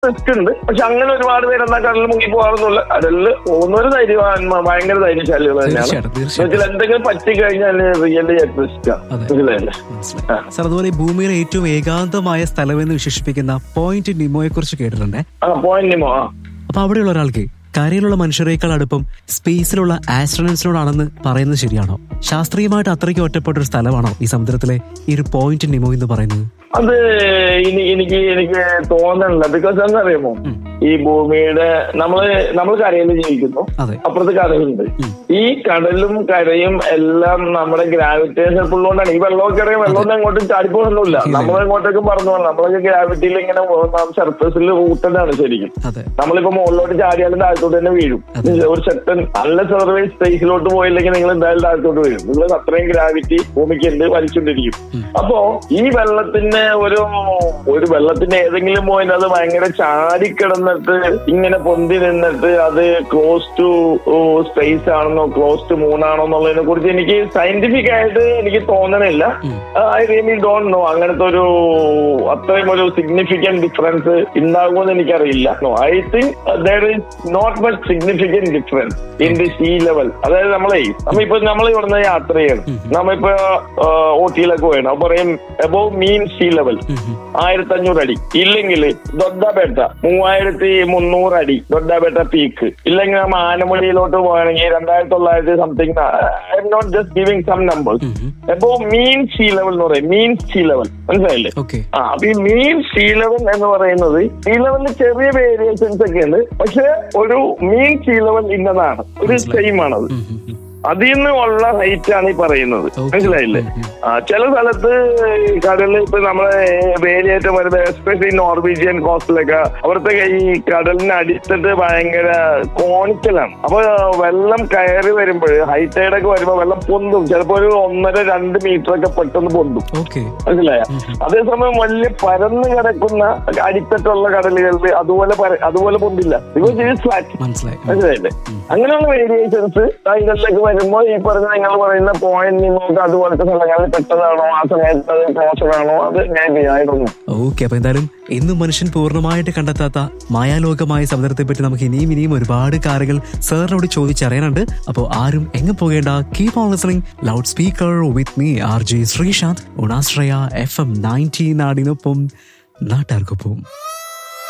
Risk ഉണ്ട് പക്ഷെ അങ്ങനെ ഒരുപാട് പേര് എന്നാ കടലിൽ മുങ്ങി പോകാറൊന്നുമില്ല കടലിൽ പോകുന്നവര് ധൈര്യവാൻ ഭയങ്കര ധൈര്യശാലികൾ തന്നെയാണ് തീർച്ചയായിട്ടും തീർച്ചയായിട്ടും എന്നുവെച്ചാൽ എന്തെങ്കിലും പറ്റിക്കഴിഞ്ഞാൽ റിയലി റിസ്ക്കാണ് അതെ. മനസ്സിലായില്ലേ മനസ്സിലായി സാർ അതുപോലെ ഈ ഭൂമിയിലെ ഏറ്റവും ഏകാന്തമായ സ്ഥലമെന്ന് വിശേഷിപ്പിക്കുന്ന പോയിന്റ് നിമോയെ കുറിച്ച് കേട്ടിട്ടുണ്ടേ ആ പോയിന്റ് നിമോ ആ അപ്പൊ അവിടെയുള്ള ഒരാൾക്ക് കരയിലുള്ള മനുഷ്യരെക്കാൾ അടുപ്പം സ്പേസിലുള്ള ആസ്ട്രോണറ്റ്സിനോടാണെന്ന് പറയുന്നത് ശരിയാണോ ശാസ്ത്രീയമായിട്ട് അത്രയ്ക്ക് ഒറ്റപ്പെട്ട ഒരു സ്ഥലമാണോ ഈ സമുദ്രത്തിലെ ഈ ഒരു പോയിന്റ് നിമോ എന്ന് പറയുന്നത് അത് ഇനി എനിക്ക് എനിക്ക് തോന്നണില്ല ബിക്കോസ് എന്താറിയാമോ ഈ ഭൂമിയുടെ നമ്മള് നമ്മൾ കരയിൽ ജീവിക്കുന്നു അതെ അപ്പുറത്ത് കടലുണ്ട് ഉം. ഈ കടലും കരയും എല്ലാം നമ്മുടെ ഗ്രാവിറ്റേഷൻ ഉള്ളതുകൊണ്ടാണ് ഈ വെള്ളമൊക്കെ അറിയാം വെള്ളമൊന്നും അങ്ങോട്ടും ചാടിപ്പോകുന്നില്ല ഇല്ല. നമ്മൾ അങ്ങോട്ടേക്ക് പറഞ്ഞു പോകണം നമ്മളൊക്കെ ഗ്രാവിറ്റിയിൽ ഇങ്ങനെ സർഫസിൽ റൂട്ടഡാണ് ശരിക്കും അതെ നമ്മളിപ്പോ മുകളിലോട്ട് ചാടിയാലും താഴത്തോട്ട് തന്നെ വീഴും അതെ. ഒരു സെക്കൻ നല്ല സർവേ സ്പേസിലോട്ട് പോയില്ലെങ്കിൽ നിങ്ങൾ എന്തായാലും താഴത്തോട്ട് വീഴും നിങ്ങൾ അത്രയും ഗ്രാവിറ്റി ഭൂമിക്ക് ഉണ്ട് വലിച്ചുകൊണ്ടിരിക്കും ഉം. അപ്പോ ഈ വെള്ളത്തിന്റെ ഒരു ഒരു വെള്ളത്തിന്റെ ഏതെങ്കിലും പോയിന്റ് അത് ഭയങ്കര ചാടിക്കിടന്നിട്ട് ഇങ്ങനെ പൊന്തി നിന്നിട്ട് അത് ക്ലോസ് ടു സ്പേസ് ആണെന്നോ ക്ലോസ് ടു മൂൺ ആണോ എന്നുള്ളതിനെ കുറിച്ച് എനിക്ക് സയന്റിഫിക് ആയിട്ട് എനിക്ക് തോന്നണില്ല ഉം. ഐ റിയലി ഡോണ്ട് നോ അങ്ങനത്തെ ഒരു അത്രയും ഒരു സിഗ്നിഫിക്കന്റ് ഡിഫറൻസ് ഉണ്ടാകുമെന്ന് എനിക്കറിയില്ല no I think there is not much significant difference in the sea level അതായത് നമ്മളെ നമ്മളിപ്പോ നമ്മൾ ഇവിടുന്ന് യാത്ര ചെയ്യണം നമ്മളിപ്പോ ഓട്ടിയിലൊക്കെ പോയണം അപ്പൊ പറയും എബോവ് മീൻ സീ ലെവൽ ഉം, ഉം. ആയിരത്തി ആയിരത്തി അഞ്ഞൂറ് അടി ഇല്ലെങ്കിൽ ദൊഡ്ഡബേട്ട മൂവായിരത്തി മുന്നൂറ് അടി ദൊഡ്ഡബേട്ട പീക്ക് ഇല്ലെങ്കിൽ നമ്മ ആനമുടിയിലോട്ട് പോകണമെങ്കിൽ രണ്ടായിരത്തി തൊള്ളായിരത്തി something I'm not just giving some numbers ഉം, ഉം. അപ്പോ മീൻ സീ ലെവൽ എന്ന് പറയും മീൻ സീ ലെവൽ മനസ്സിലായില്ലേ ഓക്കെ ആ അപ്പൊ ഈ മീൻ സീ ലെവൽ എന്ന് പറയുന്നത് സീ ലെവലിൽ ചെറിയ വേരിയേഷൻസ് ഒക്കെ ഉണ്ട് പക്ഷെ ഒരു മീൻ സീ ലെവൽ ഇന്നതാണ് ഒരു സെയിം ആണത് ഉം, ഉം, ഉം. അതിൽ നിന്ന് ഉള്ള ഹൈറ്റ് ആണ് ഈ പറയുന്നത് Okay. മനസ്സിലായില്ലേ ഉം, ഉം. ആ ചില സ്ഥലത്ത് ഈ കടലിൽ ഇപ്പൊ നമ്മളെ വേലിയേറ്റം വരുന്നത് എസ്പെഷ്യലി നോർവീജിയൻ കോസ്റ്റിലൊക്കെ അവിടുത്തെ ഈ കടലിന് അടിച്ചിട്ട് ഭയങ്കര കോണിക്കലാണ് അപ്പൊ വെള്ളം കയറി വരുമ്പോൾ ഹൈറ്റൈഡ് ഒക്കെ വരുമ്പോ വെള്ളം പൊന്തും ചിലപ്പോ ഒരു ഒന്നര രണ്ട് മീറ്റർ ഒക്കെ പെട്ടെന്ന് പൊന്തും ഓക്കെ മനസ്സിലായ ഉം, ഉം. അതേസമയം വലിയ പരന്ന് കിടക്കുന്ന അടിത്തട്ടുള്ള കടലുകളിൽ അതുപോലെ പര- അതുപോലെ പൊന്തില്ല ബിക്കോസ് ഇത് ഫ്ലാറ്റ് മനസ്സിലായി ഉം. മനസ്സിലായില്ലേ അങ്ങനെയുള്ള വേരിയേഷൻസ് ഇതിലേക്ക് വരുമ്പോ ഈ പറഞ്ഞ നിങ്ങൾ പറയുന്ന പോയിന്റ് നിങ്ങൾക്ക് അതുപോലത്തെ സ്ഥലങ്ങളിൽ പെട്ടതാണോ ആ സമയത്ത് അത് ക്ലോസർ ആണോ അത് ഞാൻ ചെയ്യായിരുന്നു ഓക്കെ അപ്പൊ എന്തായാലും ഇന്നും മനുഷ്യൻ പൂർണ്ണമായിട്ട് കണ്ടെത്താത്ത മായാലോകമായ സമുദ്രത്തെ പറ്റി നമുക്ക് ഇനിയും ഇനിയും ഒരുപാട് കാര്യങ്ങൾ സാറിനോട് ചോദിച്ചറിയാനുണ്ട് അപ്പോൾ ആരും എങ്ങും പോകേണ്ട keep on listening loud speaker with me RJ ജെ ശ്രീശാന്ത് ഉണാശ്രയ എഫ് എം നയൻറ്റി നാടിനൊപ്പം നാട്ടാർക്കൊപ്പം